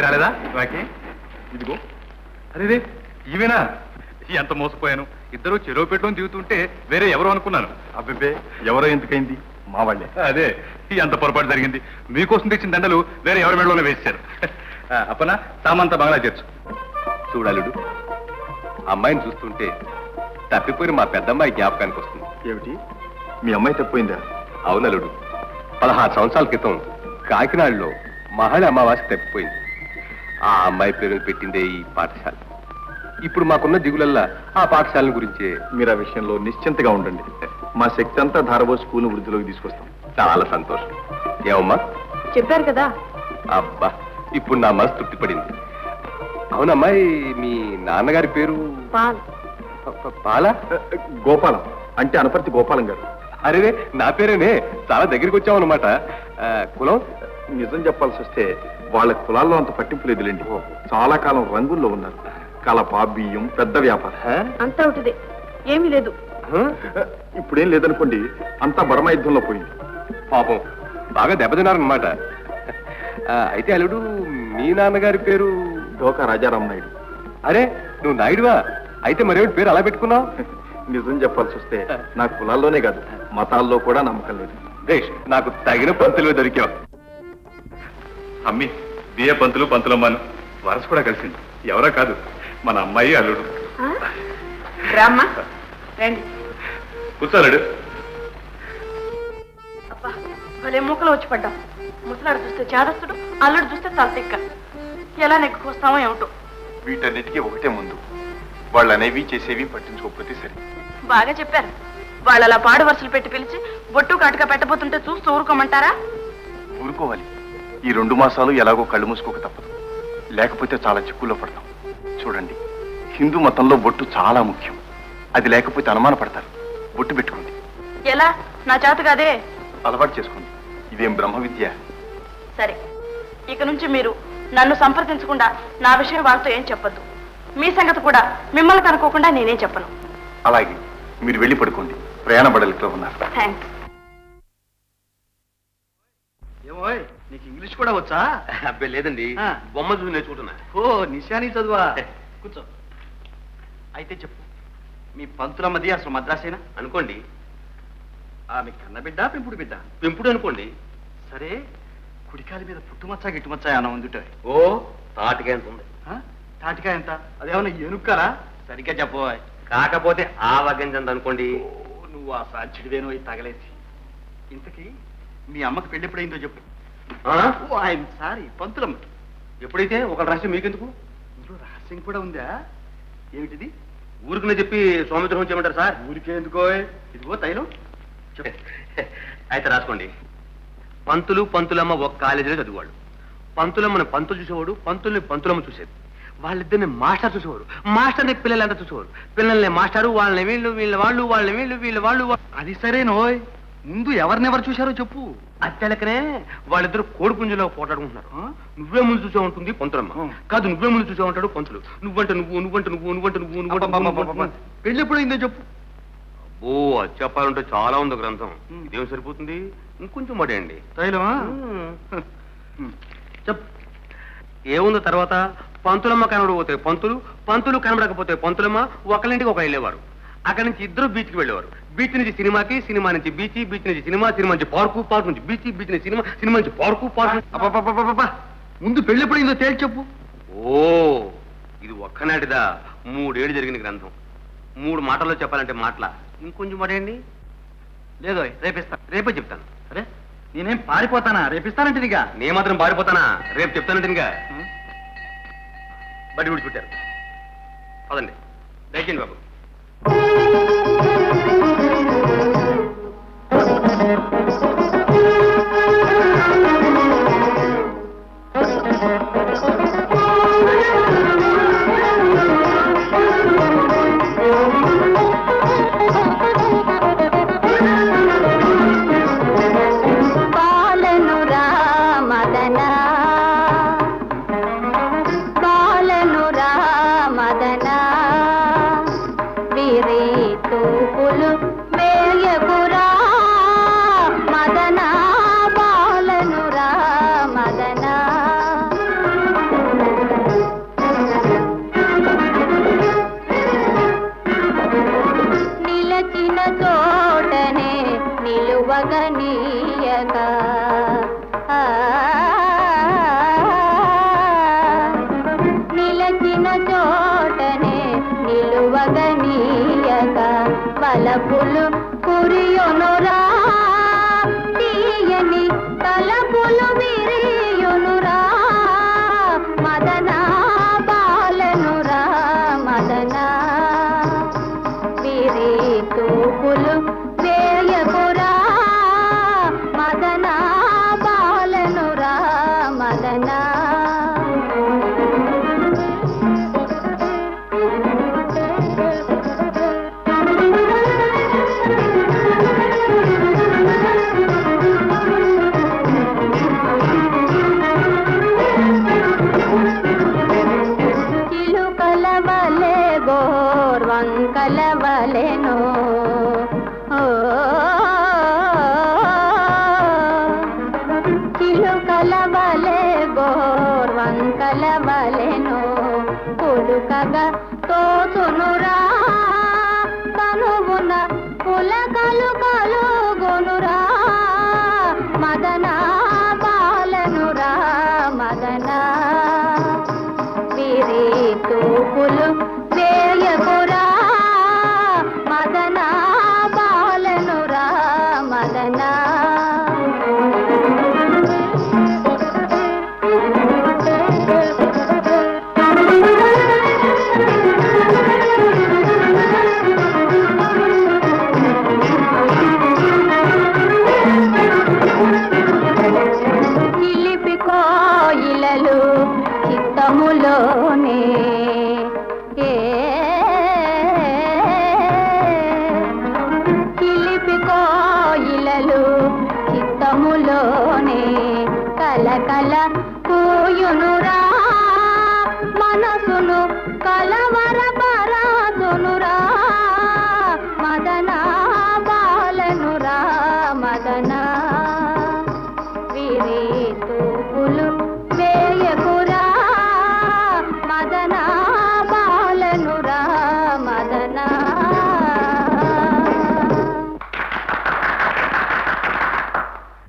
అమ్మాయి రాలేదా నాకి ఇదిగో అరే ఈవేనా ఎంత మోసపోయాను ఇద్దరు చెరువు పెట్టుకొని దిగుతుంటే వేరే ఎవరు అనుకున్నాను అబ్బే ఎవరో ఎందుకైంది మా వాళ్ళే అదే ఎంత పొరపాటు జరిగింది మీకోసం తెచ్చిన దండలు వేరే ఎవరి మెడలోనే వేశారు అప్పన సామంత బంగ్లా చేర్చు చూడలుడు అమ్మాయిని చూస్తుంటే తప్పిపోయిన మా పెద్దమ్మాయి జ్ఞాపకానికి వస్తుంది ఏమిటి మీ అమ్మాయి తప్పిపోయిందా అవునలుడు పదహారు సంవత్సరాల క్రితం కాకినాడలో మహళ అమావాస్య తప్పిపోయింది ఆ అమ్మాయి పేరుని పెట్టిందే ఈ పాఠశాల ఇప్పుడు మాకున్న దిగులల్లా ఆ పాఠశాల గురించే మీరు ఆ విషయంలో నిశ్చింతగా ఉండండి మా శక్తి అంతా ధారబో స్కూల్ వృద్ధిలోకి తీసుకొస్తాం చాలా సంతోషం ఏమమ్మా చెప్పారు కదా అబ్బా ఇప్పుడు నా మనసు తృప్తిపడింది అవునమ్మాయి మీ నాన్నగారి పేరు పాల్ ప- ప- పాల గోపాలం అంటే అనపర్తి గోపాలం గారు అరే నా పేరేనే చాలా దగ్గరికి వచ్చామన్నమాట ఆ, కులం నిజం చెప్పాల్సి వస్తే వాళ్ళ కులాల్లో అంత పట్టింపు లేదులేండి చాలా కాలం రంగుల్లో ఉన్నారు కలప బియ్యం పెద్ద వ్యాపారం హ? అంతా ఒకటిదే ఏమీ లేదు హ? ఇప్పుడేం లేదనుకోండి అంతా బరమాయుద్ధంలో పోయింది పాపం బాగా దెబ్బతిన్నారనమాట ఆ, అయితే అల్లుడు మీ నాన్నగారి పేరు డోకా రాజారాం నాయుడు అరే నువ్వు నాయుడువా అయితే మరేమిటి పేరు అలా పెట్టుకున్నావు నిజం చెప్పాల్సి వస్తే నా కులాల్లోనే కాదు మతాల్లో కూడా నమ్మకం లేదు దేశ్ నాకు తగిన పంతులు దొరికావు అమ్మి బియ్య పంతులు పంతులమ్మాను వరస కూడా కలిసింది ఎవరో కాదు మన అమ్మాయి అల్లుడు రామ్మా రండి కూర్చోలేడు అబ్బా భలే మూకలు వచ్చి పడ్డాం ముసలాడు చూస్తే చేదస్తుడు అల్లుడు చూస్తే తలతిక్క ఎలా నెగ్గుకొస్తామో ఏమిటో వీటన్నిటికీ ఒకటే ముందు వాళ్ళు అనేవి చేసేవి పట్టించుకోకపోతే సరే బాగా చెప్పారు వాళ్ళు అలా పాడు వరుసలు పెట్టి పిలిచి బొట్టు కాటుగా పెట్టబోతుంటే చూస్తూ ఊరుకోమంటారా ఊరుకోవాలి ఈ రెండు మాసాలు ఎలాగో కళ్ళు మూసుకోక తప్పదు లేకపోతే చాలా చిక్కుల్లో పడతాం చూడండి హిందూ మతంలో బొట్టు చాలా ముఖ్యం అది లేకపోతే అనుమాన పడతారు బొట్టు పెట్టుకుంది ఎలా నా చేత కాదే అలవాటు చేసుకోండి ఇదేం బ్రహ్మ విద్య సరే ఇక నుంచి మీరు నన్ను సంప్రదించకుండా నా విషయం వాళ్ళతో ఏం చెప్పొద్దు మీ సంగతి కూడా మిమ్మల్ని కనుక్కోకుండా నేనేం చెప్పను అలాగే మీరు వెళ్ళి పడుకోండి ప్రయాణ బడలిలో ఉన్నారు థ్యాంక్స్ ఏమో నీకు ఇంగ్లీష్ కూడా వచ్చా అబ్బే లేదండి ఆ. బొమ్మ చూసి నేర్చుకుంటున్నా ఓ నిశాని చదువా కూర్చో అయితే చెప్పు మీ పంతులమ్మది అసలు మద్రాసేనా అనుకోండి ఆమె కన్నబిడ్డ పెంపుడు బిడ్డ పెంపుడు అనుకోండి సరే కుడికాలి మీద పుట్టుమచ్చ గిట్టుమచ్చ అన్న ఉందిటే ఓ తాటికాయ ఎంత ఉంది తాటికాయ ఎంత అదేమన్నా ఏనుక్కరా సరిగ్గా చెప్పోయ్ కాకపోతే ఆ వగ్గంజంత అనుకోండి ఓ, నువ్వు ఆ సాధ్యుడివేనో ఈ తగలేసి ఇంతకీ మీ అమ్మకి పెళ్లి ఎప్పుడైందో చెప్పు ఆ? ఓ ఆయన సారీ పంతులమ్మకి ఎప్పుడైతే ఒక రహస్యం మీకెందుకు ఇందులో రహస్యం కూడా ఉందా ఏమిటిది ఊరికనే చెప్పి సోమిత్రం చేయమంటారు సార్ ఊరికే ఎందుకో ఇదిగో తైలం చెప్పు అయితే రాసుకోండి పంతులు పంతులమ్మ ఒక కాలేజీలో చదివాడు పంతులమ్మని పంతులు చూసేవాడు పంతుల్ని పంతులమ్మ చూసేది వాళ్ళిద్దరిని మాస్టర్ చూసేవాడు మాస్టర్ని పిల్లలంతా చూసేవాడు పిల్లల్ని మాస్టారు వాళ్ళని వీళ్ళు వీళ్ళ వాళ్ళు వాళ్ళని వీళ్ళు వీళ్ళ వాళ్ళు వా- అది సరేనోయ్ ముందు ఎవరినెవరు చూశారో చెప్పు అత్తెలకనే వాళ్ళిద్దరు కోడి పుంజులో పోటాడుకుంటున్నారు ఆ? నువ్వే ముందు చూసే ఉంటుంది పంతులమ్మ ఆ. కాదు నువ్వే ముందు చూసే ఉంటాడు పంతులు నువ్వంటే నువ్వు నువ్వంటే నువ్వు నువ్వంటే నువ్వు నువ్వంటే నువ్వు, నువ్వంటే నువ్వు. పెళ్లి ఎప్పుడైందో చెప్పు ఓ అది చెప్పాలంటే చాలా ఉంది గ్రంథం ఉమ్. ఇదేం సరిపోతుంది ఇంకొంచెం మడేయండి తైలమా చెప్ ఏముంది తర్వాత పంతులమ్మ కనబడకపోతే పంతులు పంతులు కనబడకపోతే పంతులమ్మ ఒకరింటికి ఒక వెళ్ళేవారు అక్కడి నుంచి ఇద్దరు బీచ్కి వెళ్ళేవారు బీచ్ నుంచి సినిమాకి సినిమా నుంచి బీచ్ బీచ్ నుంచి సినిమా సినిమా నుంచి పార్కు పార్క్ నుంచి బీచ్ బీచ్ నుంచి సినిమా సినిమా నుంచి పార్కు పార్క్ అబ్బబ్బబ్బబ్బబ్బ. ముందు పెళ్లి ఎప్పుడైందో తేల్చి చెప్పు ఓ ఇది ఒక్కనాటిదా మూడేళ్ళు జరిగిన గ్రంథం మూడు మాటల్లో చెప్పాలంటే మాటల ఇంకొంచెం మడేయండి లేదో రేపిస్తా రేపే చెప్తాను అరే నేనేం పారిపోతానా రేపిస్తానంటే ఇక నే మాత్రం పారిపోతానా రేపు చెప్తానంటే ఇంకా బడి విడిచుట్టారు పదండి దయచేయండి బాబు బాలను రామదనా బాలను రామదనా వీరే తూపులు వేయకురా మదనా బాలను రామదనా నీయక ఆ, నిలచిన చోటనే నిలువగనీయక వలపులు కురియునురా తీయని తలపులు విరియునురా మదనా బాలనురా మదనా విరి తూపులు వేయకురా మదనా బాలనురా మదనా చిలుకల వలె గోర్వంకల వలెను